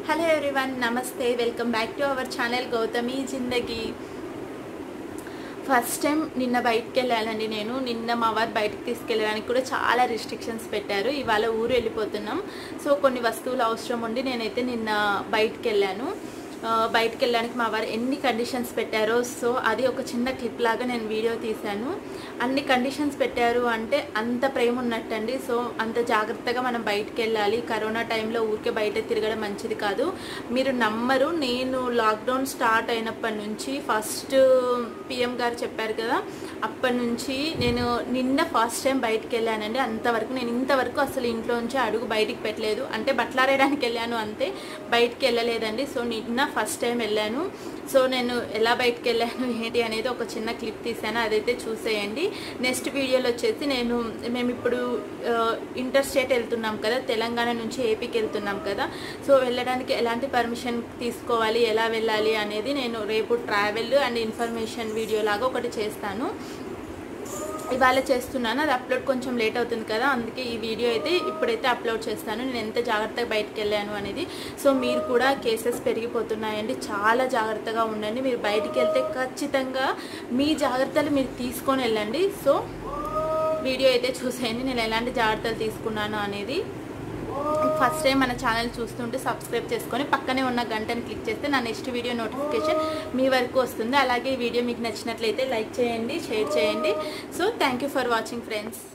hello everyone namaste welcome back to our channel Gautami Zindagi first time నిన్న బయటికి వెళ్ళానండి నేను నిన్న మా వారు బయటకు తీసుకెళ్ళడానికి కూడా చాలా రిస్ట్రిక్షన్స్ పెట్టారు ఇవాళ ఊరు వెళ్ళిపోతున్నాం సో కొన్ని వస్తువులు అవసరం ఉండి నేనైతే నిన్న బయటికి వెళ్ళాను ఆ, బయటికి వెళ్ళడానికి మా వారు ఎన్ని కండిషన్స్ పెట్టారో సో అది ఒక చిన్న క్లిప్ లాగా నేను వీడియో తీశాను అన్ని కండిషన్స్ పెట్టారు అంటే అంత ప్రేమ ఉన్నట్టండి సో అంత జాగ్రత్తగా మనం బయటికి వెళ్ళాలి కరోనా టైంలో ఊరికే బయట తిరగడం మంచిది కాదు మీరు నమ్మరు నేను లాక్డౌన్ స్టార్ట్ అయినప్పటి నుంచి ఫస్ట్ పిఎం గారు చెప్పారు కదా అప్పటి నుంచి నేను నిన్న ఫస్ట్ టైం బయటికి వెళ్ళానండి అంతవరకు నేను ఇంతవరకు అసలు ఇంట్లో నుంచి అడుగు బయటికి పెట్టలేదు అంటే బట్టలారేయడానికి వెళ్ళాను అంతే బయటికి వెళ్ళలేదండి సో నిన్న ఫస్ట్ టైం వెళ్ళాను సో నేను ఎలా బయటికి వెళ్ళాను ఏంటి అనేది ఒక చిన్న క్లిప్ తీసాను అదైతే చూసేయండి నెక్స్ట్ వీడియోలో వచ్చేసి నేను మేము ఇప్పుడు ఇంటర్ స్టేట్ వెళ్తున్నాం కదా తెలంగాణ నుంచి ఏపీకి వెళ్తున్నాం కదా సో వెళ్ళడానికి ఎలాంటి పర్మిషన్ తీసుకోవాలి ఎలా వెళ్ళాలి అనేది నేను రేపు ట్రావెల్ అండ్ ఇన్ఫర్మేషన్ వీడియో లాగా ఒకటి చేస్తాను ఇవాళ చేస్తున్నాను అది అప్లోడ్ కొంచెం లేట్ అవుతుంది కదా అందుకే ఈ వీడియో అయితే ఇప్పుడైతే అప్లోడ్ చేస్తాను నేను ఎంత జాగ్రత్తగా బయటకు వెళ్ళాను అనేది సో మీరు కూడా కేసెస్ పెరిగిపోతున్నాయండి చాలా జాగ్రత్తగా ఉండండి మీరు బయటికి వెళ్తే ఖచ్చితంగా మీ జాగ్రత్తలు మీరు తీసుకొని వెళ్ళండి సో వీడియో అయితే చూసేయండి నేను ఎలాంటి జాగ్రత్తలు తీసుకున్నాను అనేది ఫస్ట్ టైం మన ఛానల్ చూస్తుంటే సబ్స్క్రైబ్ చేసుకొని పక్కనే ఉన్న గంటని క్లిక్ చేస్తే నా నెక్స్ట్ వీడియో నోటిఫికేషన్ మీ వరకు వస్తుంది అలాగే ఈ వీడియో మీకు నచ్చినట్లయితే లైక్ చేయండి షేర్ చేయండి so thank for watching friends